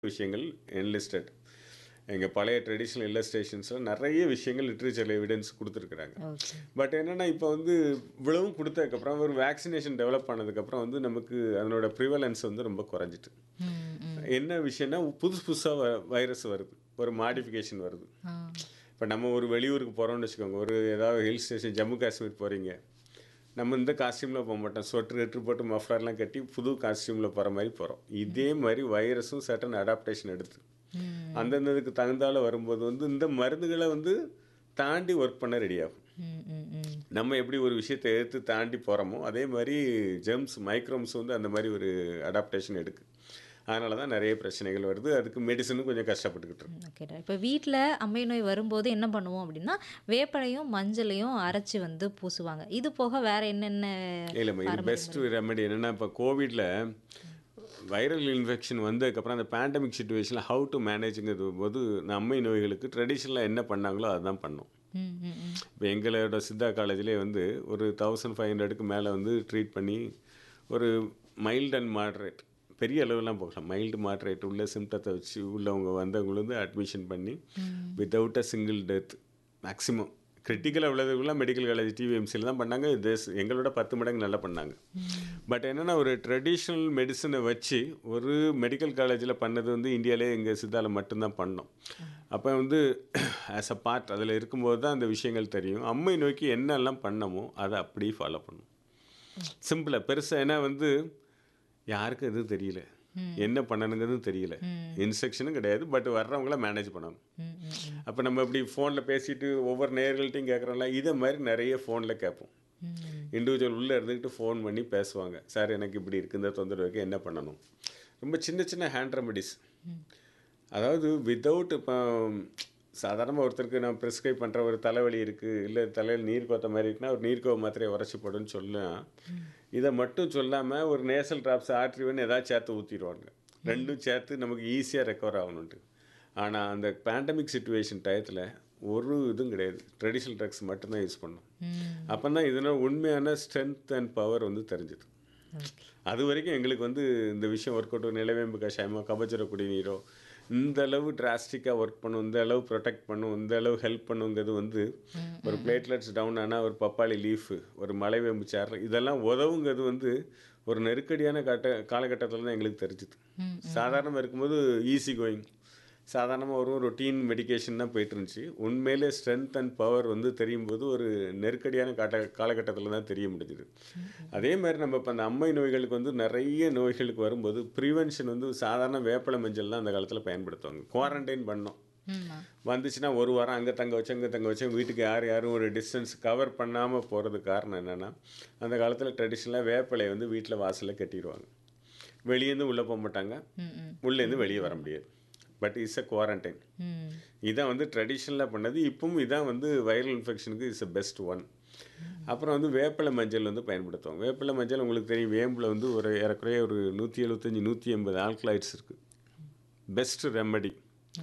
விஷயங்கள் என்லிஸ்டட் எங்கள் பழைய ட்ரெடிஷ்னல் இல்லஸ்ட்ரேஷன்ஸில் நிறைய விஷயங்கள் லிட்ரேச்சரில் எவிடன்ஸ் கொடுத்துருக்குறாங்க ஓகே பட் என்னென்னா இப்போ வந்து இவ்வளவும் கொடுத்ததுக்கப்புறம் ஒரு வேக்சினேஷன் டெவலப் பண்ணதுக்கப்புறம் வந்து நமக்கு அதனோட ப்ரிவலன்ஸ் வந்து ரொம்ப குறைஞ்சிட்டு ம் ம் என்ன விஷயம்னா புதுசு புதுசாக வைரஸ் வருது ஒரு மாடிஃபிகேஷன் வருது ஆ இப்போ நம்ம ஒரு வெளியூருக்கு போகிறோம்னு வச்சுக்கோங்க ஒரு ஏதாவது ஹில் ஸ்டேஷன் ஜம்மு காஷ்மீர் போகிறீங்க நம்ம இந்த காஸ்டியூமில் போக மாட்டோம் ஸ்வெட்ரு எட்டு போட்டு மஃப்ளர்லாம் கட்டி புது காஸ்டியூமில் போகிற மாதிரி போகிறோம் இதே மாதிரி வைரஸும் சட்டன் அடாப்டேஷன் எடுத்து ம் அந்தந்த இதுக்கு தகுந்தால வரும்போது வந்து இந்த மருந்துகளை வந்து தாண்டி ஒர்க் பண்ண ரெடி ஆகும் ம் ம் ம் நம்ம எப்படி ஒரு விஷயத்தை எடுத்து தாண்டி போகிறோமோ அதே மாதிரி ஜெர்ம்ஸ் மைக்ரோம்ஸ் வந்து அந்த மாதிரி ஒரு அடாப்டேஷன் எடுக்கு அதனால தான் நிறைய பிரச்சனைகள் வருது அதுக்கு மெடிசனும் கொஞ்சம் கஷ்டப்பட்டுக்கிட்டு இருக்கு ஓகே இப்போ வீட்டில் அம்மை நோய் வரும்போது என்ன பண்ணுவோம் அப்படின்னா வேப்பலையும் மஞ்சளையும் அரைச்சி வந்து பூசுவாங்க இது போக வேற என்னென்ன இல்லைம்மா இது பெஸ்ட் ரெமெடி என்னென்னா இப்போ கோவிடில் வைரல் இன்ஃபெக்ஷன் வந்ததுக்கப்புறம் அந்த பேண்டமிக் சுச்சுவேஷனில் ஹவு டு மேனேஜுங்கிறது போது இந்த அம்மை நோய்களுக்கு ட்ரெடிஷ்னலாக என்ன பண்ணாங்களோ அதுதான் பண்ணோம் ம் ம் ம் இப்போ எங்களோட சித்தா காலேஜ்லேயே வந்து ஒரு தௌசண்ட் ஃபைவ் ஹண்ட்ரடுக்கு மேலே வந்து ட்ரீட் பண்ணி ஒரு மைல்டு அண்ட் மாட்ரேட் பெரிய அளவுலாம் போகலாம் மைல்டு மாட்ரேட் உள்ள சிம்டத்தை வச்சு உள்ளவங்க வந்தவங்க வந்து அட்மிஷன் பண்ணி without a single death maximum கிரிட்டிக்கலாக உள்ளதுக்குலாம் மெடிக்கல் காலேஜ் டிவிஎம்சியில் தான் பண்ணாங்க this எங்களோட பத்து மடங்கு நல்லா பண்ணாங்க பட் என்னென்னா ஒரு ட்ரெடிஷ்னல் மெடிசனை வச்சு ஒரு மெடிக்கல் காலேஜில் பண்ணது வந்து இந்தியாவிலே எங்கள் சித்தாவில் மட்டும்தான் பண்ணோம் அப்போ வந்து ஆஸ் அ பார்ட் அதில் இருக்கும்போது தான் அந்த விஷயங்கள் தெரியும் அம்மை நோக்கி என்னெல்லாம் பண்ணமோ அதை அப்படியே ஃபாலோ பண்ணும் சிம்பிளாக பெருசாக ஏன்னா வந்து யாருக்கும் எதுவும் தெரியல என்ன பண்ணணுங்கிறதும் தெரியல இன்ஸ்ட்ரக்ஷனும் கிடையாது பட் வர்றவங்கள மேனேஜ் பண்ணணும் ம் ம் ம் அப்போ நம்ம இப்படி ஃபோனில் பேசிட்டு ஒவ்வொரு நேர்கள்ட்டையும் கேட்குறோம்ல இதை மாதிரி நிறைய ஃபோனில் கேட்போம் ம் இண்டிவிஜுவல் உள்ளே இருந்துக்கிட்டு ஃபோன் பண்ணி பேசுவாங்க சார் எனக்கு இப்படி இருக்குது இந்த தொந்தரவுக்கு என்ன பண்ணணும் ரொம்ப சின்ன சின்ன ஹேண்ட் ரெமடிஸ் அதாவது வித்தவுட் இப்போ சாதாரணமாக ஒருத்தருக்கு நான் ப்ரிஸ்கிரைப் பண்ணுற ஒரு தலைவலி இருக்குது இல்லை தலையில் நீர் கோத்த மாதிரி இருக்குன்னா ஒரு நீர்க்கோவ மாத்திரையை உரைச்சி போடுன்னு சொல்லலாம் இதை மட்டும் சொல்லாமல் ஒரு நேசல் ட்ராப்ஸ் ஆட்ரிவன் ஏதாவது சேர்த்து ஊற்றிடுவாங்க ரெண்டும் சேர்த்து நமக்கு ஈஸியாக ரெக்கவர் ஆகணுன்ட்டு ஆனால் அந்த பேண்டமிக் சுச்சுவேஷன் டயத்தில் ஒரு இதுவும் கிடையாது ட்ரெடிஷ்னல் ட்ரக்ஸ் மட்டும்தான் யூஸ் பண்ணோம் ம் அப்போ தான் இதனால் உண்மையான ஸ்ட்ரென்த் அண்ட் பவர் வந்து தெரிஞ்சுது ஓகே அது வரைக்கும் எங்களுக்கு வந்து இந்த விஷயம் ஒர்க் அவுட் நிலவேம்பு கஷாயமோ கபஜர குடிநீரோ இந்த அளவு டிராஸ்டிக்காக ஒர்க் பண்ணும் இந்த அளவு ப்ரொடெக்ட் பண்ணும் இந்த அளவு ஹெல்ப் பண்ணுங்கிறது வந்து ஒரு பிளேட்லெட்ஸ் டவுன் ஆனால் ஒரு பப்பாளி லீஃபு ஒரு மலைவேம்பு சேர் இதெல்லாம் உதவுங்கிறது வந்து ஒரு நெருக்கடியான கட்ட காலகட்டத்தில் தான் எங்களுக்கு தெரிஞ்சுது சாதாரணமாக இருக்கும்போது ஈஸி கோயிங் சாதாரணமாக ஒரு ரொட்டீன் மெடிகேஷன் தான் போயிட்டு இருந்துச்சு உண்மையிலே ஸ்ட்ரென்த் அண்ட் பவர் வந்து தெரியும் போது ஒரு நெருக்கடியான காட்ட காலகட்டத்தில் தான் தெரிய முடிஞ்சுது அதே மாதிரி நம்ம இப்போ அந்த அம்மை நோய்களுக்கு வந்து நிறைய நோய்களுக்கு வரும்போது ப்ரிவென்ஷன் வந்து சாதாரண வேப்பலை மஞ்சள் தான் அந்த காலத்தில் பயன்படுத்துவாங்க குவாரண்டைன் பண்ணோம் ம் வந்துச்சுன்னா ஒரு வாரம் அங்கே தங்க வச்சு அங்கே தங்க வச்சு வீட்டுக்கு யார் யாரும் ஒரு டிஸ்டன்ஸ் கவர் பண்ணாமல் போகிறதுக்கு காரணம் என்னென்னா அந்த காலத்தில் ட்ரெடிஷ்னலாக வேப்பிலையை வந்து வீட்டில் வாசலில் கட்டிடுவாங்க வெளியேருந்து உள்ளே போக மாட்டாங்க ம் ம் உள்ளேருந்து வெளியே வர முடியாது பட் இட்ஸ் அ குவாரண்டைன் ம் இதான் வந்து ட்ரெடிஷ்னலாக பண்ணது இப்பவும் இதான் வந்து வைரல் இன்ஃபெக்ஷனுக்கு இஸ் அ பெஸ்ட் ஒன் அப்புறம் வந்து வேப்பிலை மஞ்சள் வந்து பயன்படுத்துவாங்க வேப்பிலை மஞ்சள் உங்களுக்கு தெரியும் வேம்பில் வந்து ஒரு ஏறக்குறைய ஒரு நூற்றி எழுபத்தஞ்சி நூற்றி எண்பது ஆல்கலாய்ட்ஸ் இருக்குது பெஸ்ட் ரெமடி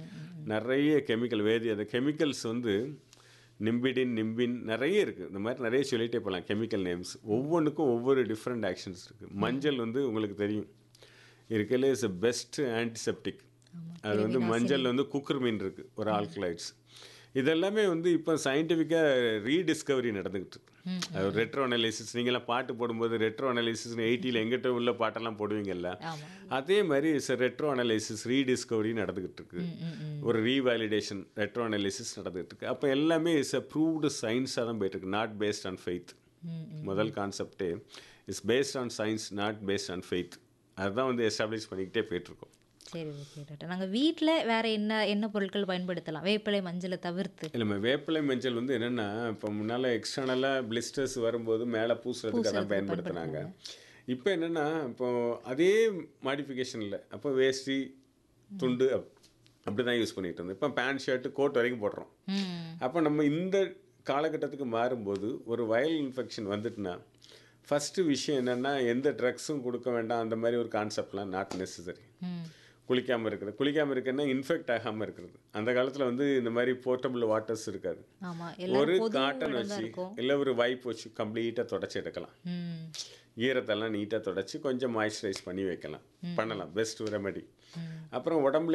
நிறைய கெமிக்கல் வேதி அந்த கெமிக்கல்ஸ் வந்து நிம்பிடின் நிம்பின் நிறைய இருக்குது இந்த மாதிரி நிறைய சொல்லிட்டே போகலாம் கெமிக்கல் நேம்ஸ் ஒவ்வொன்றுக்கும் ஒவ்வொரு டிஃப்ரெண்ட் ஆக்ஷன்ஸ் இருக்குது மஞ்சள் வந்து உங்களுக்கு தெரியும் இருக்கலே இஸ் பெஸ்ட் ஆன்டிசெப்டிக் அது வந்து மஞ்சள் வந்து குக்கர் மீன் இருக்குது ஒரு ஆல்கலைட்ஸ் இதெல்லாமே வந்து இப்போ சயின்டிஃபிக்காக ரீடிஸ்கவரி நடந்துக்கிட்டு இருக்கு. அது ரெட்ரோ அனாலிசிஸ் நீங்களாம் பாட்டு போடும்போது ரெட்ரோ அனாலிசிஸ் எயிட்டியில் எங்கிட்ட உள்ள பாட்டெல்லாம் போடுவீங்கல்ல ஆமாம் அதே மாதிரி இஸ் ரெட்ரோ அனாலிசிஸ் ரீடிஸ்கவரி நடந்துக்கிட்டு இருக்கு ஒரு ரீவேலிடேஷன் ரெட்ரோ அனாலிசிஸ் நடந்துகிட்டு இருக்கு அப்போ எல்லாமே இஸ் அ ப்ரூவ்டு சயின்ஸாக தான் போயிட்டு இருக்கு நாட் பேஸ்ட் ஆன் ஃபெய்த் முதல் கான்செப்டே is based on science not based on faith அதுதான் வந்து எஸ்டாப்ளிஷ் பண்ணிக்கிட்டே போயிட்டுருக்கோம் சரி ஓகே டாக்டர் நாங்கள் வீட்டில் வேற என்ன என்ன பொருட்கள் பயன்படுத்தலாம் வேப்பிலை மஞ்சளை தவிர்த்து இல்லைம்மா வேப்பிலை மஞ்சள் வந்து என்னென்னா இப்போ முன்னால் எக்ஸ்டர்னலாக பிளிஸ்டர்ஸ் வரும்போது மேலே பூசுறதுக்கு அதான் பயன்படுத்தினாங்க இப்போ என்னென்னா இப்போ அதே மாடிஃபிகேஷன் இல்லை அப்போ வேஷ்டி துண்டு அப் அப்படி தான் யூஸ் பண்ணிட்டு இருந்தோம் இப்போ பேண்ட் ஷர்ட்டு கோட் வரைக்கும் போடுறோம் ம் அப்போ நம்ம இந்த காலகட்டத்துக்கு மாறும்போது ஒரு வயல் இன்ஃபெக்ஷன் வந்துட்டுனா ஃபஸ்ட்டு விஷயம் என்னென்னா எந்த ட்ரக்ஸும் கொடுக்க வேண்டாம் அந்த மாதிரி ஒரு கான்செப்ட்லாம் நாட் நெசசரி ம் குளிக்காமல் இருக்கிறது குளிக்காமல் இருக்குன்னா இன்ஃபெக்ட் ஆகாமல் இருக்கிறது அந்த காலத்தில் வந்து இந்த மாதிரி போர்ட்டபிள் வாட்டர்ஸ் இருக்காது ஆமாம் ஒரு எல்லாரும் பொது காட்டன் இடம்தான் வச்சு இருக்கும் இல்லை ஒரு வைப் வச்சு கம்ப்ளீட்டாக தொடச்சி எடுக்கலாம் ம் ஈரத்தெல்லாம் நீட்டாக தொடச்சி கொஞ்சம் மாய்ஸ்சரைஸ் பண்ணி வைக்கலாம் பண்ணலாம் பெஸ்ட் ரெமெடி அப்புறம் உடம்புல